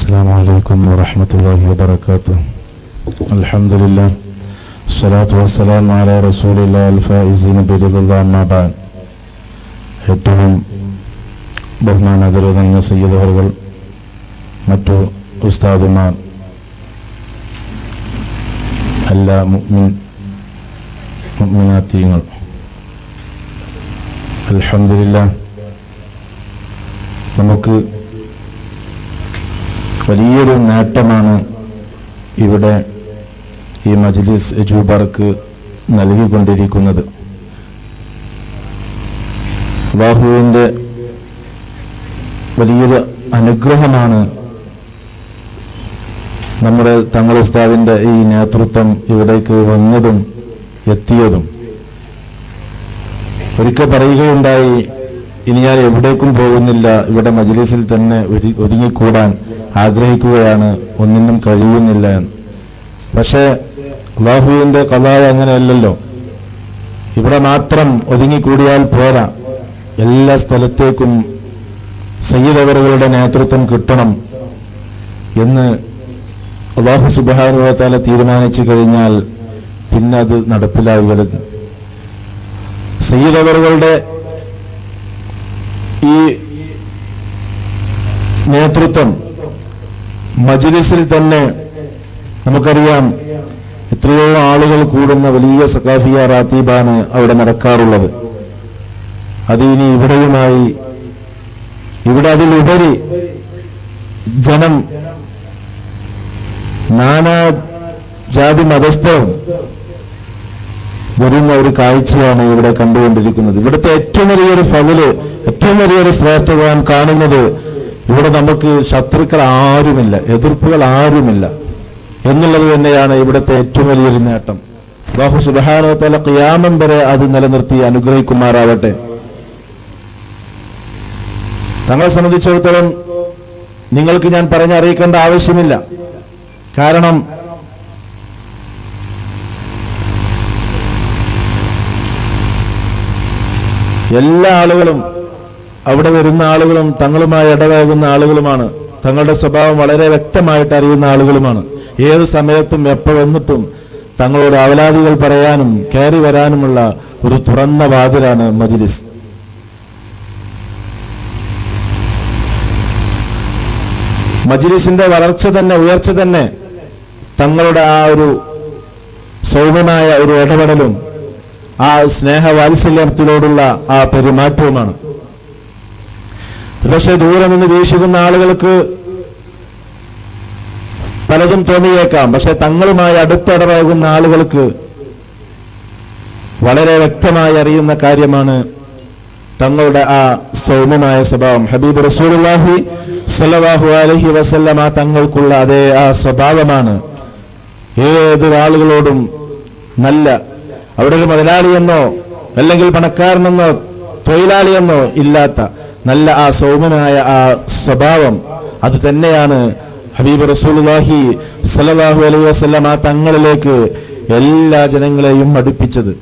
السلام عليكم ورحمة الله وبركاته الحمد لله الصلاة والسلام على رسول الله الفائزين برضا الله أما بعد ഏറ്റവും ബഹുമാനാദര നിറഞ്ഞ സയ്യിദവറുകൾ മറ്റു ഉസ്താദുമാർ എല്ലാ മുഅ്മിൻ മുഅ്മിനാത്തീങ്ങൾ അൽഹംദുലില്ലാ നമുക്ക് വലിയൊരു നേട്ടമാണ് ഇവിടെ ഈ മജ്ലിസ് എജൂബർക്ക് നൽകിക്കൊണ്ടിരിക്കുന്നത് അള്ളാഹുവിൻ്റെ വലിയൊരു അനുഗ്രഹമാണ് നമ്മുടെ തങ്ങൾ ഉസ്താദിൻ്റെ ഈ നേതൃത്വം ഇവിടേക്ക് വന്നതും എത്തിയതും ഒരിക്കൽ പറയുകയുണ്ടായി ഇനി ഞാൻ എവിടേക്കും പോകുന്നില്ല ഇവിടെ മജ്ലിസിൽ തന്നെ ഒരു- ഒതുങ്ങിക്കൂടാൻ ആഗ്രഹിക്കുകയാണ് ഒന്നിനും കഴിയുന്നില്ല എന്ന് പക്ഷേ അള്ളാഹുവിൻ്റെ കഥാവ് അങ്ങനെയല്ലല്ലോ ഇവിടെ മാത്രം ഒതുങ്ങിക്കൂടിയാൽ പോരാ എല്ലാ സ്ഥലത്തേക്കും സയ്യിദവറുകളുടെ നേതൃത്വം കിട്ടണം എന്ന് അള്ളാഹു സുബാനുഭവത്താല തീരുമാനിച്ചു കഴിഞ്ഞാൽ പിന്നെ അത് നടപ്പിലാവുകരുത് സയ്യിദവറുകളുടെ ഈ നേതൃത്വം മജ്ലിസിൽ തന്നെ നമുക്കറിയാം എത്രയോ ആളുകൾ കൂടുന്ന വലിയ സക്കാഫിയ റാത്തീബാണ് അവിടെ നടക്കാറുള്ളത് അത് ഇനി ഇവിടെയുമായി ഇവിടെ അതിലുപരി ജനം നാനാ ജാതി മതസ്ഥവും വരുന്ന ഒരു കാഴ്ചയാണ് ഇവിടെ കണ്ടുകൊണ്ടിരിക്കുന്നത് ഇവിടുത്തെ ഏറ്റവും വലിയൊരു ഫതില് ഏറ്റവും വലിയൊരു ശ്രേഷ്ഠത നാം കാണുന്നത് ഇവിടെ നമുക്ക് ശത്രുക്കൾ ആരുമില്ല എതിർപ്പുകൾ ആരുമില്ല എന്നുള്ളത് തന്നെയാണ് ഇവിടുത്തെ ഏറ്റവും വലിയൊരു നേട്ടം ബാഹു സുബാനോത്തല ഖിയാമം വരെ അത് നിലനിർത്തി അനുഗ്രഹിക്കുമാറാവട്ടെ തങ്ങളെ സംബന്ധിച്ചിടത്തോളം നിങ്ങൾക്ക് ഞാൻ പറഞ്ഞറിയിക്കേണ്ട ആവശ്യമില്ല കാരണം എല്ലാ ആളുകളും അവിടെ വരുന്ന ആളുകളും തങ്ങളുമായി ഇടപഴകുന്ന ആളുകളുമാണ് തങ്ങളുടെ സ്വഭാവം വളരെ വ്യക്തമായിട്ട് അറിയുന്ന ആളുകളുമാണ് ഏത് സമയത്തും എപ്പോൾ വന്നിട്ടും തങ്ങളോട് അവലാദികൾ പറയാനും കയറി വരാനുമുള്ള ഒരു തുറന്ന വാതിലാണ് മജ്ലിസ് മജ്ലിസിന്റെ വളർച്ച തന്നെ ഉയർച്ച തന്നെ തങ്ങളുടെ ആ ഒരു സൗമ്യമായ ഒരു ഇടപെടലും ആ സ്നേഹവാത്സല്യത്തിലോടുള്ള ആ പെരുമാറ്റവുമാണ് പക്ഷെ ദൂരെ നിന്ന് വീക്ഷിക്കുന്ന ആളുകൾക്ക് പലതും തോന്നിയേക്കാം പക്ഷെ തങ്ങളുമായി അടുത്തിടപഴകുന്ന ആളുകൾക്ക് വളരെ വ്യക്തമായി അറിയുന്ന കാര്യമാണ് തങ്ങളുടെ ആ സൗമ്യമായ സ്വഭാവം ഹബീബ് റസൂലുള്ളാഹി സല്ലല്ലാഹു അലൈഹി വസല്ലമ തങ്ങൾക്കുള്ള അതേ ആ സ്വഭാവമാണ് ഏതൊരാളുകളോടും നല്ല അവിടെ ഒരു മുതലാളിയെന്നോ അല്ലെങ്കിൽ പണക്കാരനെന്നോ തൊഴിലാളിയെന്നോ ഇല്ലാത്ത നല്ല ആ സൗമ്യമായ ആ സ്വഭാവം അത് തന്നെയാണ് ഹബീബ് റസൂലുള്ളാഹി സല്ലല്ലാഹു അലൈഹി വസല്ലമ തങ്ങളിലേക്ക് എല്ലാ ജനങ്ങളെയും അടുപ്പിച്ചത്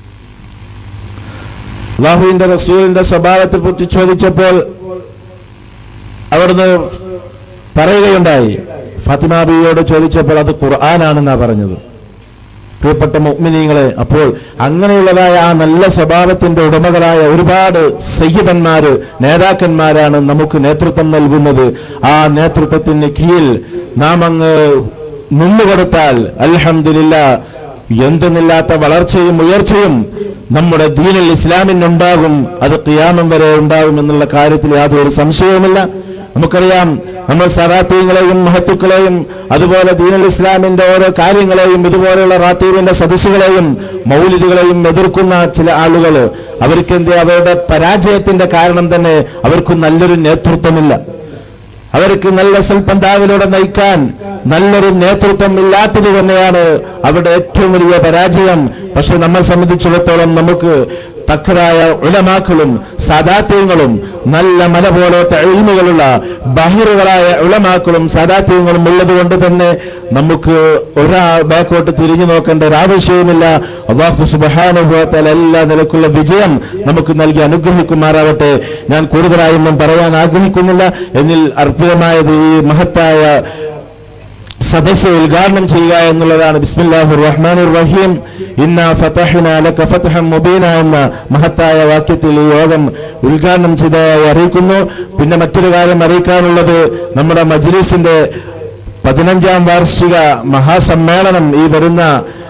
അള്ളാഹുവിന്റെ റസൂലിന്റെ സ്വഭാവത്തെ പറ്റി ചോദിച്ചപ്പോൾ അവിടുന്ന് പറയുകയുണ്ടായി ഫാത്തിമ ബിയോട് ചോദിച്ചപ്പോൾ അത് ഖുർആനാണെന്നാ പറഞ്ഞത് പ്രിയപ്പെട്ട മുഅ്മിനീങ്ങളെ അപ്പോൾ അങ്ങനെയുള്ളതായ ആ നല്ല സ്വഭാവത്തിന്റെ ഉടമകളായ ഒരുപാട് സയ്യിദന്മാര് നേതാക്കന്മാരാണ് നമുക്ക് നേതൃത്വം നൽകുന്നത് ആ നേതൃത്വത്തിന് കീഴിൽ നാം അങ്ങ് നിന്നുകൊടുത്താൽ അൽഹംദുലില്ല എന്തെന്നില്ലാത്ത വളർച്ചയും ഉയർച്ചയും നമ്മുടെ ദീനിൽ ഇസ്ലാമിനുണ്ടാകും അത് ഖിയാമം വരെ ഉണ്ടാകും എന്നുള്ള കാര്യത്തിൽ യാതൊരു സംശയവുമില്ല നമുക്കറിയാം നമ്മൾ സറാത്തീങ്ങളെയും മഹത്തുക്കളെയും അതുപോലെ ദീനുൽ ഇസ്ലാമിന്റെ ഓരോ കാര്യങ്ങളെയും ഇതുപോലെയുള്ള റാത്തീവിന്റെ സദസ്സുകളെയും മൗലിദുകളെയും എതിർക്കുന്ന ചില ആളുകൾ അവർക്ക് എന്ത് അവരുടെ പരാജയത്തിന്റെ കാരണം തന്നെ അവർക്ക് നല്ലൊരു നേതൃത്വമില്ല അവർക്ക് നല്ല സൽപന്താവിലൂടെ നയിക്കാൻ നല്ലൊരു നേതൃത്വം ഇല്ലാത്തത് തന്നെയാണ് അവരുടെ ഏറ്റവും വലിയ പരാജയം പക്ഷെ നമ്മെ സംബന്ധിച്ചിടത്തോളം നമുക്ക് തക്കതായ ഉലമാക്കളും സാദാത്യങ്ങളും നല്ല മല പോലത്തെ എഴുമുകളുള്ള ബഹിറുകളായ ഉലമാക്കളും സാദാത്യങ്ങളും ഉള്ളത് കൊണ്ട് തന്നെ നമുക്ക് ഒരാൾ ബാക്കോട്ട് തിരിഞ്ഞു നോക്കേണ്ട ഒരു ആവശ്യവുമില്ല അള്ളാഹു സുബാനുഭവത്താൽ എല്ലാ നിലക്കുള്ള വിജയം നമുക്ക് നൽകി അനുഗ്രഹിക്കുമാറാവട്ടെ ഞാൻ കൂടുതലായൊന്നും പറയാൻ ആഗ്രഹിക്കുന്നില്ല എന്നിൽ അർപ്പിതമായത് ഈ മഹത്തായ സദസ്സ് ഉദ്ഘാടനം ചെയ്യുക എന്നുള്ളതാണ് ബിസ്മില്ലാഹുർ റഹ്മാനുർ റഹീം ഇന്ന ഫതഹ്ന ലക ഫതഹൻ മുബീന എന്ന മഹത്തായ വാക്യത്തിൽ ഈ യോഗം ഉദ്ഘാടനം ചെയ്തതായി അറിയിക്കുന്നു പിന്നെ മറ്റൊരു കാര്യം അറിയിക്കാനുള്ളത് നമ്മുടെ മജ്ലിസിന്റെ പതിനഞ്ചാം വാർഷിക മഹാസമ്മേളനം ഈ വരുന്ന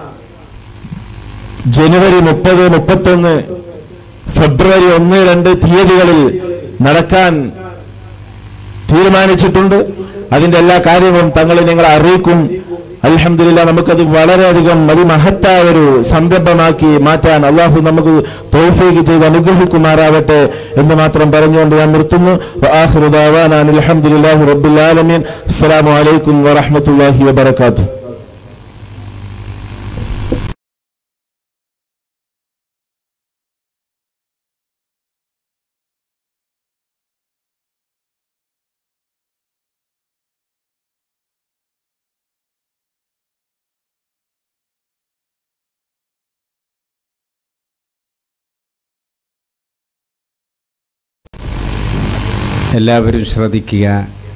ജനുവരി മുപ്പത് മുപ്പത്തൊന്ന് ഫെബ്രുവരി ഒന്ന് രണ്ട് തീയതികളിൽ നടക്കാൻ തീരുമാനിച്ചിട്ടുണ്ട് അതിന്റെ എല്ലാ കാര്യങ്ങളും തങ്ങൾ നിങ്ങളെ അറിയിക്കും അലഹമില്ല നമുക്കത് വളരെയധികം അതിമഹത്തായ ഒരു സംരംഭമാക്കി മാറ്റാൻ അള്ളാഹു നമുക്ക് തോഫീക്ക് ചെയ്ത് അനുഗ്രഹിക്കുമാറാവട്ടെ എന്ന് മാത്രം പറഞ്ഞുകൊണ്ട് ഞാൻ നിർത്തുന്നു വആഖിറു ദഅവാനാ അനിൽ ഹംദുലില്ലാഹി റബ്ബിൽ ആലമീൻ അസ്സലാമു അലൈക്കും വറഹ്മത്തുള്ളാഹി വബറകാതുഹു എല്ലാവരും ശ്രദ്ധിക്കുക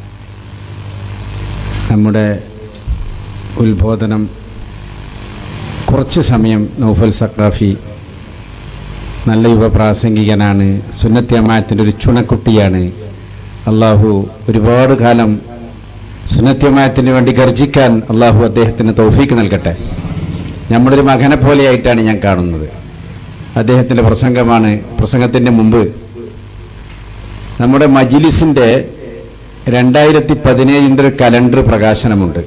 നമ്മുടെ ഉത്ബോധനം കുറച്ച് സമയം നൗഫൽ സക്രാഫി നല്ല യുവപ്രാസംഗികനാണ് സുന്നത്തി അമ്മായത്തിൻ്റെ ഒരു ചുണക്കുട്ടിയാണ് അള്ളാഹു ഒരുപാട് കാലം സുന്നത്തി അമ്മായത്തിന് വേണ്ടി ഗർജിക്കാൻ അള്ളാഹു അദ്ദേഹത്തിന് തൗഫീക്ക് നൽകട്ടെ നമ്മുടെ ഒരു മകനെ പോലെയായിട്ടാണ് ഞാൻ കാണുന്നത് അദ്ദേഹത്തിൻ്റെ പ്രസംഗമാണ് പ്രസംഗത്തിൻ്റെ മുമ്പ് നമ്മുടെ മജിലിസിൻ്റെ രണ്ടായിരത്തി പതിനേഴിൻ്റെ ഒരു കലണ്ടർ പ്രകാശനമുണ്ട്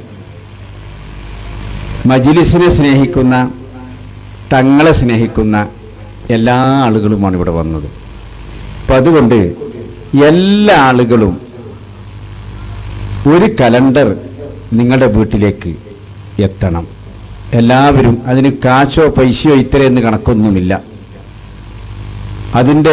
മജിലിസിനെ സ്നേഹിക്കുന്ന തങ്ങളെ സ്നേഹിക്കുന്ന എല്ലാ ആളുകളുമാണ് ഇവിടെ വന്നത് അപ്പം അതുകൊണ്ട് എല്ലാ ആളുകളും ഒരു കലണ്ടർ നിങ്ങളുടെ വീട്ടിലേക്ക് എത്തണം എല്ലാവരും അതിന് കാശോ പൈസയോ ഇത്രയെന്ന് കണക്കൊന്നുമില്ല അതിൻ്റെ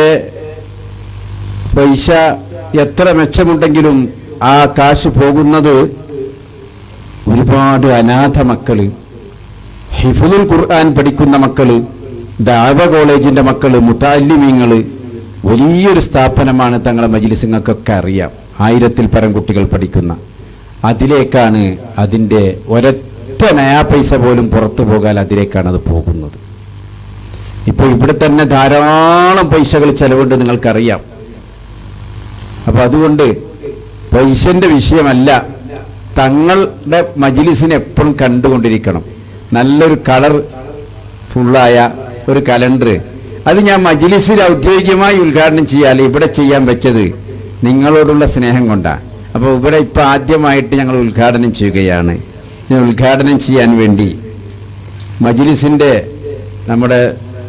പൈസ എത്ര മെച്ചമുണ്ടെങ്കിലും ആ കാശ് പോകുന്നത് ഒരുപാട് അനാഥ മക്കള് ഹിഫുൽ ഖുർആൻ പഠിക്കുന്ന മക്കള് ദാവ കോളേജിന്റെ മക്കള് മുത്താലിമീങ്ങള് വലിയൊരു സ്ഥാപനമാണ് തങ്ങളെ മജിലിസുങ്ങൾക്കൊക്കെ അറിയാം ആയിരത്തിൽ പരം കുട്ടികൾ പഠിക്കുന്ന അതിലേക്കാണ് അതിൻ്റെ ഒരൊറ്റ നയാ പൈസ പോലും പുറത്തു പോകാൻ അതിലേക്കാണ് അത് പോകുന്നത് ഇപ്പോൾ ഇവിടെ തന്നെ ധാരാളം പൈസകൾ ചെലവുണ്ട് നിങ്ങൾക്കറിയാം അപ്പൊ അതുകൊണ്ട് പൈസന്റെ വിഷയമല്ല തങ്ങളുടെ മജിലിസിനെ എപ്പോഴും കണ്ടുകൊണ്ടിരിക്കണം നല്ലൊരു കളർ ഫുള്ളായ ഒരു കലണ്ടർ അത് ഞാൻ മജിലിസിൽ ഔദ്യോഗികമായി ഉദ്ഘാടനം ചെയ്യാതെ ഇവിടെ ചെയ്യാൻ വെച്ചത് നിങ്ങളോടുള്ള സ്നേഹം കൊണ്ടാണ് അപ്പോൾ ഇവിടെ ഇപ്പം ആദ്യമായിട്ട് ഞങ്ങൾ ഉദ്ഘാടനം ചെയ്യുകയാണ് ഞാൻ ഉദ്ഘാടനം ചെയ്യാൻ വേണ്ടി മജിലിസിൻ്റെ നമ്മുടെ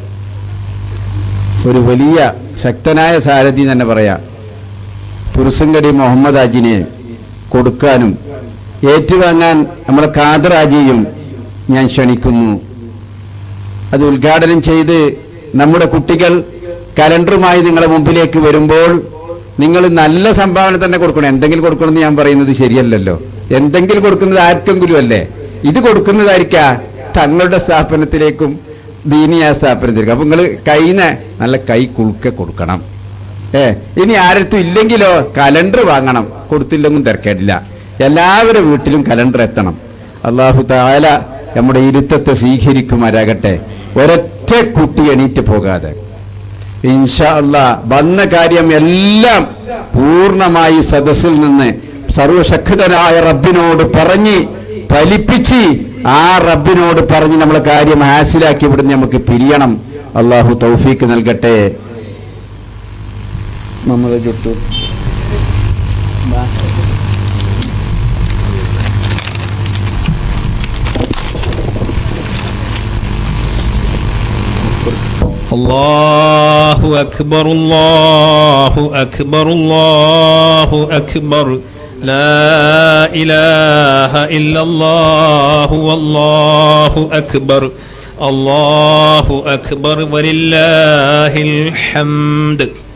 ഒരു വലിയ ശക്തനായ സാരഥി തന്നെ പറയാം പുരുസങ്കടി മുഹമ്മദ് ഹാജിനെ കൊടുക്കാനും ഏറ്റുവാങ്ങാൻ നമ്മുടെ ഖാദർ ഹാജിയും ഞാൻ ക്ഷണിക്കുന്നു അത് ഉദ്ഘാടനം ചെയ്ത് നമ്മുടെ കുട്ടികൾ കലണ്ടറുമായി നിങ്ങളുടെ മുമ്പിലേക്ക് വരുമ്പോൾ നിങ്ങൾ നല്ല സംഭാവന തന്നെ കൊടുക്കണം എന്തെങ്കിലും കൊടുക്കണമെന്ന് ഞാൻ പറയുന്നത് ശരിയല്ലല്ലോ എന്തെങ്കിലും കൊടുക്കുന്നത് ആർക്കെങ്കിലും അല്ലേ ഇത് കൊടുക്കുന്നതായിരിക്കാ തങ്ങളുടെ സ്ഥാപനത്തിലേക്കും ദീനിയ സ്ഥാപനത്തിലേക്കും അപ്പൊ നിങ്ങൾ കൈന്ന് നല്ല കൈ കുളുക്കെ കൊടുക്കണം ഏ ഇനി ആരടുത്തും ഇല്ലെങ്കിലോ കലണ്ടർ വാങ്ങണം കൊടുത്തില്ലെങ്കിലും തിരക്കേടില്ല എല്ലാവരുടെ വീട്ടിലും കലണ്ടർ എത്തണം അള്ളാഹു താല നമ്മുടെ ഇരുത്തത്തെ സ്വീകരിക്കുമാരാകട്ടെ ഒരൊറ്റ കുട്ടി എണീറ്റ് പോകാതെ ഇൻഷാ അല്ലാ വന്ന കാര്യം എല്ലാം പൂർണ്ണമായി സദസ്സിൽ നിന്ന് സർവശക്തനായ റബ്ബിനോട് പറഞ്ഞ് ഫലിപ്പിച്ച് ആ റബ്ബിനോട് പറഞ്ഞ് നമ്മളെ കാര്യം ഹാസിലാക്കി ഇവിടുന്ന് നമുക്ക് പിരിയണം അള്ളാഹു തൗഫീക്ക് നൽകട്ടെ മുഹമ്മദ് ജുട്ടു الله أكبر الله أكبر الله أكبر لا إله إلا الله والله أكبر الله أكبر ولله الحمد